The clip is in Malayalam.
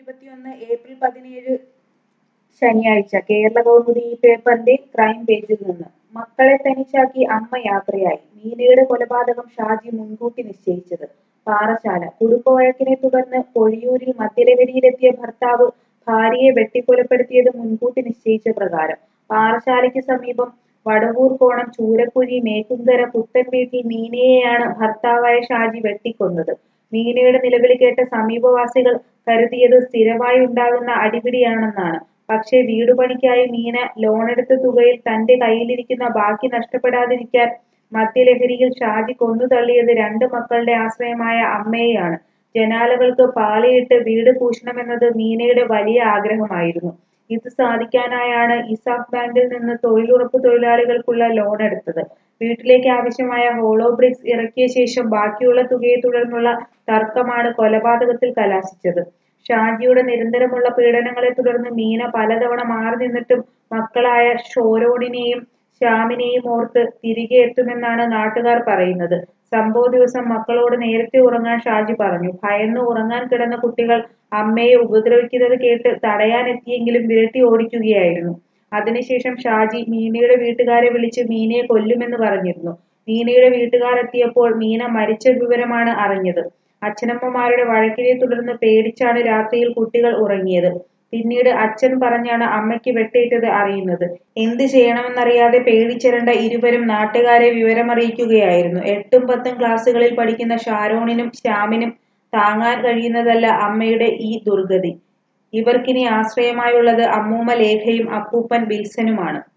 ഇരുപത്തിയൊന്ന് ഏപ്രിൽ പതിനേഴ് ശനിയാഴ്ച കേരള കൗമുദി ഈ പേപ്പറിന്റെ ക്രൈം പേജിൽ നിന്ന് മക്കളെ തനിച്ചാക്കി അമ്മ യാത്രയായി മീനയുടെ കൊലപാതകം ഷാജി മുൻകൂട്ടി നിശ്ചയിച്ചത് പാറശാല കുടുംബവഴക്കിനെ തുടർന്ന് പൊഴിയൂരിൽ മദ്യലഹരിയിലെത്തിയ ഭർത്താവ് ഭാര്യയെ വെട്ടിക്കൊലപ്പെടുത്തിയത് മുൻകൂട്ടി നിശ്ചയിച്ച പ്രകാരം പാറശാലയ്ക്ക് സമീപം വടവൂർ കോണം ചൂരക്കുഴി മേക്കുംകര പുത്തൻ വീട്ടിൽ മീനയെയാണ് ഭർത്താവായ ഷാജി വെട്ടിക്കൊന്നത് മീനയുടെ നിലവിളി കേട്ട സമീപവാസികൾ കരുതിയത് സ്ഥിരമായി ഉണ്ടാകുന്ന അടിപിടിയാണെന്നാണ് പക്ഷേ വീടുപണിക്കായി മീന ലോണെടുത്ത തുകയിൽ തന്റെ കയ്യിലിരിക്കുന്ന ബാക്കി നഷ്ടപ്പെടാതിരിക്കാൻ മദ്യലഹരിയിൽ ഷാജി കൊന്നു തള്ളിയത് രണ്ട് മക്കളുടെ ആശ്രയമായ അമ്മയെയാണ് ജനാലകൾക്ക് പാളിയിട്ട് വീട് പൂശണമെന്നത് മീനയുടെ വലിയ ആഗ്രഹമായിരുന്നു ഇത് സാധിക്കാനായാണ് ഇസാഫ് ബാങ്കിൽ നിന്ന് തൊഴിലുറപ്പ് തൊഴിലാളികൾക്കുള്ള ലോൺ എടുത്തത് വീട്ടിലേക്ക് ആവശ്യമായ ഹോളോ ബ്രിക്സ് ഇറക്കിയ ശേഷം ബാക്കിയുള്ള തുകയെ തുടർന്നുള്ള തർക്കമാണ് കൊലപാതകത്തിൽ കലാശിച്ചത് ഷാജിയുടെ നിരന്തരമുള്ള പീഡനങ്ങളെ തുടർന്ന് മീന പലതവണ മാറി നിന്നിട്ടും മക്കളായ ഷോരോണിനെയും ശ്യാമിനെയും ഓർത്ത് തിരികെ എത്തുമെന്നാണ് നാട്ടുകാർ പറയുന്നത് സംഭവ ദിവസം മക്കളോട് നേരത്തെ ഉറങ്ങാൻ ഷാജി പറഞ്ഞു ഭയന്ന് ഉറങ്ങാൻ കിടന്ന കുട്ടികൾ അമ്മയെ ഉപദ്രവിക്കുന്നത് കേട്ട് തടയാനെത്തിയെങ്കിലും വിരട്ടി ഓടിക്കുകയായിരുന്നു അതിനുശേഷം ഷാജി മീനയുടെ വീട്ടുകാരെ വിളിച്ച് മീനയെ കൊല്ലുമെന്ന് പറഞ്ഞിരുന്നു മീനയുടെ വീട്ടുകാരെത്തിയപ്പോൾ മീന മരിച്ച വിവരമാണ് അറിഞ്ഞത് അച്ഛനമ്മമാരുടെ വഴക്കിനെ തുടർന്ന് പേടിച്ചാണ് രാത്രിയിൽ കുട്ടികൾ ഉറങ്ങിയത് പിന്നീട് അച്ഛൻ പറഞ്ഞാണ് അമ്മയ്ക്ക് വെട്ടേറ്റത് അറിയുന്നത് എന്ത് ചെയ്യണമെന്നറിയാതെ പേടിച്ചിരണ്ട ഇരുവരും നാട്ടുകാരെ വിവരമറിയിക്കുകയായിരുന്നു എട്ടും പത്തും ക്ലാസ്സുകളിൽ പഠിക്കുന്ന ഷാരോണിനും ശ്യാമിനും താങ്ങാൻ കഴിയുന്നതല്ല അമ്മയുടെ ഈ ദുർഗതി ഇവർക്കിനി ആശ്രയമായുള്ളത് അമ്മൂമ്മ ലേഖയും അപ്പൂപ്പൻ വിൽസനുമാണ്